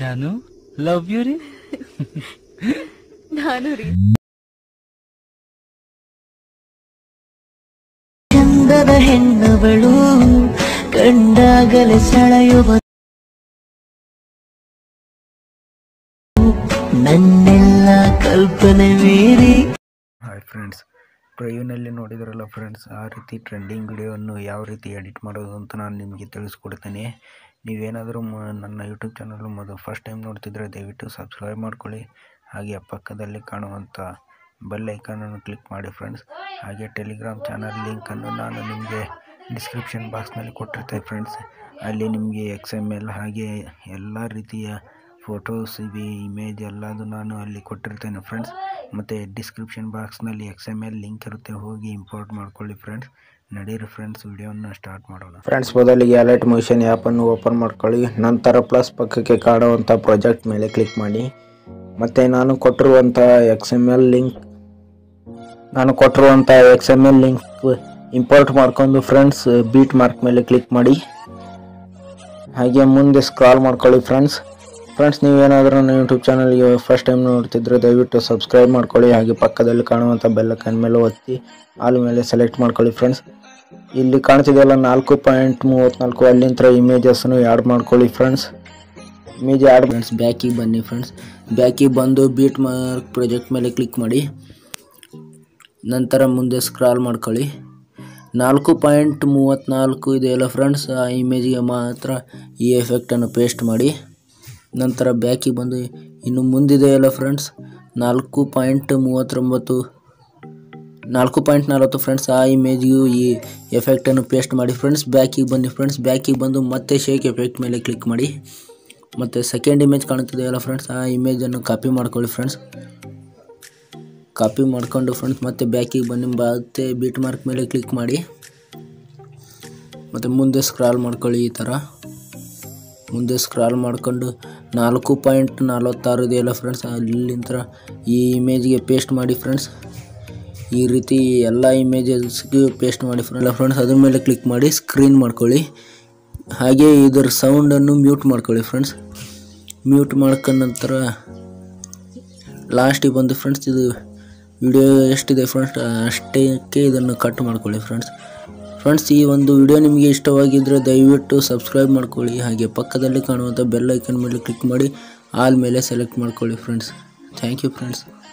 ಜಾನು love you ರೀ ನಾನು ರೀ ಚಂದದ ಹೆಣ್ಣವಳು ಕಂಡಾಗಲೇ ಸೆಳೆಯುವ ನನ್ನೆಲ್ಲ ಕಲ್ಪನೆ ಮೀರಿ ಹಾಯ್ ಫ್ರೆಂಡ್ಸ್ ಪ್ರಯೋನಲ್ಲಿ ನೋಡಿದ್ರಲ್ಲ ಫ್ರೆಂಡ್ಸ್ ಆ ರೀತಿ ಟ್ರೆಂಡಿಂಗ್ ವಿಡಿಯೋವನ್ನು ಯಾವ ರೀತಿ ಎಡಿಟ್ ಮಾಡೋದು ಅಂತ ನಾನು ನಿಮಗೆ ತಿಳಿಸ್ಕೊಡ್ತೇನೆ ನೀವೇನಾದರೂ ಮ- ನನ್ನ ಯೂಟ್ಯೂಬ್ ಚಾನಲ್ ಮೊದಲು ಫಸ್ಟ್ ಟೈಮ್ ನೋಡ್ತಿದ್ರೆ ದಯವಿಟ್ಟು ಸಬ್ಸ್ಕ್ರೈಬ್ ಮಾಡ್ಕೊಳ್ಳಿ ಹಾಗೆ ಪಕ್ಕದಲ್ಲಿ ಕಾಣುವಂಥ ಬೆಲ್ ಐಕಾನನ್ನು ಕ್ಲಿಕ್ ಮಾಡಿ ಫ್ರೆಂಡ್ಸ್ ಹಾಗೆ ಟೆಲಿಗ್ರಾಮ್ ಚಾನಲ್ ಲಿಂಕನ್ನು ನಾನು ನಿಮಗೆ ಡಿಸ್ಕ್ರಿಪ್ಷನ್ ಬಾಕ್ಸ್ನಲ್ಲಿ ಕೊಟ್ಟಿರ್ತೇನೆ ಫ್ರೆಂಡ್ಸ್ ಅಲ್ಲಿ ನಿಮಗೆ ಎಕ್ಸ್ ಎಮ್ ಎಲ್ ಹಾಗೆ ಎಲ್ಲ ರೀತಿಯ ಫೋಟೋಸ್ ಇವೆ ಇಮೇಜ್ ಎಲ್ಲದು ನಾನು ಅಲ್ಲಿ ಕೊಟ್ಟಿರ್ತೇನೆ ಫ್ರೆಂಡ್ಸ್ ಮತ್ತು ಡಿಸ್ಕ್ರಿಪ್ಷನ್ ಬಾಕ್ಸ್ನಲ್ಲಿ ಎಕ್ಸ್ ಎಮ್ ಎಲ್ ಲಿಂಕ್ ಇರುತ್ತೆ ಹೋಗಿ ಇಂಪೋರ್ಟ್ ಮಾಡ್ಕೊಳ್ಳಿ ಫ್ರೆಂಡ್ಸ್ ನಡೀರಿ ಫ್ರೆಂಡ್ಸ್ ವಿಡಿಯೋನ ಸ್ಟಾರ್ಟ್ ಮಾಡೋಣ ಫ್ರೆಂಡ್ಸ್ ಮೊದಲಿಗೆ ಅಲರ್ಟ್ ಮೋಷನ್ ಆ್ಯಪನ್ನು ಓಪನ್ ಮಾಡ್ಕೊಳ್ಳಿ ನಂತರ ಪ್ಲಸ್ ಪಕ್ಕಕ್ಕೆ ಕಾಣುವಂಥ ಪ್ರಾಜೆಕ್ಟ್ ಮೇಲೆ ಕ್ಲಿಕ್ ಮಾಡಿ ಮತ್ತು ನಾನು ಕೊಟ್ಟಿರುವಂಥ ಎಕ್ಸ್ ಎಮ್ ಎಲ್ ಲಿಂಕ್ ನಾನು ಕೊಟ್ಟಿರುವಂಥ X M L link import ಮಾಡ್ಕೊಂಡು ಫ್ರೆಂಡ್ಸ್ ಬೀಟ್ ಮಾರ್ಕ್ ಮೇಲೆ ಕ್ಲಿಕ್ ಮಾಡಿ ಹಾಗೆ ಮುಂದೆ ಸ್ಕ್ರಾಲ್ ಮಾಡ್ಕೊಳ್ಳಿ ಫ್ರೆಂಡ್ಸ್ ಫ್ರೆಂಡ್ಸ್ ನೀವೇನಾದರೂ ನನ್ನ ಯೂಟ್ಯೂಬ್ ಚಾನಲ್ಗೆ ಫಸ್ಟ್ ಟೈಮ್ ನೋಡ್ತಿದ್ರೆ ದಯವಿಟ್ಟು ಸಬ್ಸ್ಕ್ರೈಬ್ ಮಾಡ್ಕೊಳ್ಳಿ ಹಾಗೆ ಪಕ್ಕದಲ್ಲಿ ಕಾಣುವಂಥ ಬೆಲ್ಲಕ್ಕನ್ ಮೇಲೆ ಒತ್ತಿ ಆಲ್ ಮೇಲೆ ಸೆಲೆಕ್ಟ್ ಮಾಡ್ಕೊಳ್ಳಿ ಫ್ರೆಂಡ್ಸ್ ಇಲ್ಲಿ ಕಾಣ್ತಿದೆಯಲ್ಲ ನಾಲ್ಕು ಪಾಯಿಂಟ್ ಮೂವತ್ತ್ನಾಲ್ಕು ಅಲ್ಲಿಂದ ಇಮೇಜಸ್ನು ಆ್ಯಡ್ ಮಾಡ್ಕೊಳ್ಳಿ ಫ್ರೆಂಡ್ಸ್ ಇಮೇಜ್ ಆ್ಯಡ್ ಫ್ರೆಂಡ್ಸ್ ಬ್ಯಾಕಿಗೆ ಬನ್ನಿ ಫ್ರೆಂಡ್ಸ್ ಬ್ಯಾಕಿಗೆ ಬಂದು ಬೀಟ್ ಮಾರ್ಕ್ ಪ್ರಾಜೆಕ್ಟ್ ಮೇಲೆ ಕ್ಲಿಕ್ ಮಾಡಿ ನಂತರ ಮುಂದೆ ಸ್ಕ್ರಾಲ್ ಮಾಡ್ಕೊಳ್ಳಿ ನಾಲ್ಕು ಪಾಯಿಂಟ್ ಮೂವತ್ತ್ನಾಲ್ಕು ಇದೆಯಲ್ಲ ಫ್ರೆಂಡ್ಸ್ ಆ ಇಮೇಜಿಗೆ ಮಾತ್ರ ಈ ಎಫೆಕ್ಟನ್ನು ಪೇಸ್ಟ್ ಮಾಡಿ ನಂತರ ಬ್ಯಾಕಿಗೆ ಬಂದು ಇನ್ನು ಮುಂದಿದೆಯಲ್ಲ ಫ್ರೆಂಡ್ಸ್ ನಾಲ್ಕು ಪಾಯಿಂಟ್ ಮೂವತ್ತೊಂಬತ್ತು ನಾಲ್ಕು ಪಾಯಿಂಟ್ ನಲವತ್ತು ಫ್ರೆಂಡ್ಸ್ ಆ ಇಮೇಜ್ಗೂ ಈ ಎಫೆಕ್ಟನ್ನು ಪೇಸ್ಟ್ ಮಾಡಿ ಫ್ರೆಂಡ್ಸ್ ಬ್ಯಾಕಿಗೆ ಬನ್ನಿ ಫ್ರೆಂಡ್ಸ್ ಬ್ಯಾಕಿಗೆ ಬಂದು ಮತ್ತೆ ಶೇಕ್ ಎಫೆಕ್ಟ್ ಮೇಲೆ ಕ್ಲಿಕ್ ಮಾಡಿ ಮತ್ತು ಸೆಕೆಂಡ್ ಇಮೇಜ್ ಕಾಣುತ್ತಿದೆಯಲ್ಲ ಫ್ರೆಂಡ್ಸ್ ಆ ಇಮೇಜನ್ನು ಕಾಪಿ ಮಾಡ್ಕೊಳ್ಳಿ ಫ್ರೆಂಡ್ಸ್ ಕಾಪಿ ಮಾಡ್ಕೊಂಡು ಫ್ರೆಂಡ್ಸ್ ಮತ್ತೆ ಬ್ಯಾಕಿಗೆ ಬನ್ನಿ ಮತ್ತೆ ಬೀಟ್ ಮಾರ್ಕ್ ಮೇಲೆ ಕ್ಲಿಕ್ ಮಾಡಿ ಮತ್ತು ಮುಂದೆ ಸ್ಕ್ರಾಲ್ ಮಾಡ್ಕೊಳ್ಳಿ ಈ ಥರ ಮುಂದೆ ಸ್ಕ್ರಾಲ್ ಮಾಡ್ಕೊಂಡು ನಾಲ್ಕು ಪಾಯಿಂಟ್ ನಲವತ್ತಾರು ಇದೆಯಲ್ಲ ಫ್ರೆಂಡ್ಸ್ ಅಲ್ಲಿಂದ ಈ ಇಮೇಜ್ಗೆ ಪೇಸ್ಟ್ ಮಾಡಿ ಫ್ರೆಂಡ್ಸ್ ಈ ರೀತಿ ಎಲ್ಲ ಇಮೇಜಸ್ಗೆ ಪೇಸ್ಟ್ ಮಾಡಿ ಫ್ರೆಂಡ್ ಫ್ರೆಂಡ್ಸ್ ಅದ್ರ ಮೇಲೆ ಕ್ಲಿಕ್ ಮಾಡಿ ಸ್ಕ್ರೀನ್ ಮಾಡ್ಕೊಳ್ಳಿ ಹಾಗೆ ಇದರ ಸೌಂಡನ್ನು ಮ್ಯೂಟ್ ಮಾಡ್ಕೊಳ್ಳಿ ಫ್ರೆಂಡ್ಸ್ ಮ್ಯೂಟ್ ಮಾಡ್ಕೊಂಡ ನಂತರ ಲಾಸ್ಟಿಗೆ ಬಂದು ಫ್ರೆಂಡ್ಸ್ ಇದು ವಿಡಿಯೋ ಎಷ್ಟಿದೆ ಫ್ರೆಂಡ್ಸ್ ಅಷ್ಟಕ್ಕೆ ಇದನ್ನು ಕಟ್ ಮಾಡ್ಕೊಳ್ಳಿ ಫ್ರೆಂಡ್ಸ್ ಫ್ರೆಂಡ್ಸ್ ಈ ಒಂದು ವಿಡಿಯೋ ನಿಮಗೆ ಇಷ್ಟವಾಗಿದ್ದರೆ ದಯವಿಟ್ಟು ಸಬ್ಸ್ಕ್ರೈಬ್ ಮಾಡ್ಕೊಳ್ಳಿ ಹಾಗೆ ಪಕ್ಕದಲ್ಲಿ ಕಾಣುವಂಥ ಬೆಲ್ ಐಕನ್ ಮೇಲೆ ಕ್ಲಿಕ್ ಮಾಡಿ ಆಲ್ ಮೇಲೆ ಸೆಲೆಕ್ಟ್ ಮಾಡ್ಕೊಳ್ಳಿ ಫ್ರೆಂಡ್ಸ್ ಥ್ಯಾಂಕ್ ಯು ಫ್ರೆಂಡ್ಸ್